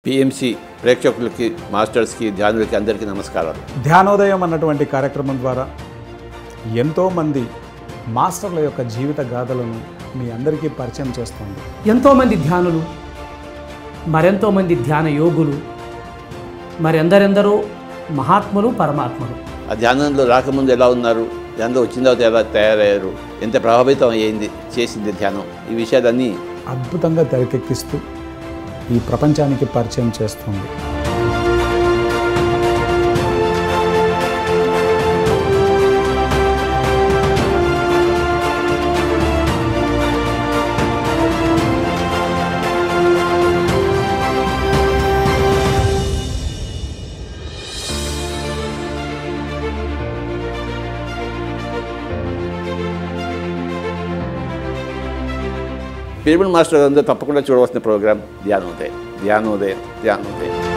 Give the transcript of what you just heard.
PMC ప్రేక్షకులకి మాస్టర్స్కి ధ్యానులకి అందరికీ నమస్కారాలు ధ్యానోదయం అన్నటువంటి కార్యక్రమం ద్వారా ఎంతోమంది మాస్టర్ల యొక్క జీవిత గాథలను మీ అందరికీ పరిచయం చేస్తుంది ఎంతోమంది ధ్యానులు మరెంతోమంది ధ్యాన యోగులు మరెందరెందరో మహాత్ములు పరమాత్ములు ఆ ధ్యానంలో రాకముందు ఎలా ఉన్నారు ధ్యానంలో వచ్చిన తర్వాత ఎలా తయారయ్యారు ఎంత ప్రభావితం అయ్యింది చేసింది ధ్యానం ఈ విషయాలన్నీ అద్భుతంగా తెరకెక్కిస్తూ ఈ ప్రపంచానికి పరిచయం చేస్తుంది పిరమిడ్ మాస్టర్ అందరూ తప్పకుండా చూడవలసిన ప్రోగ్రాం ధ్యానోదయం ధ్యానోదయం ధ్యానోదయం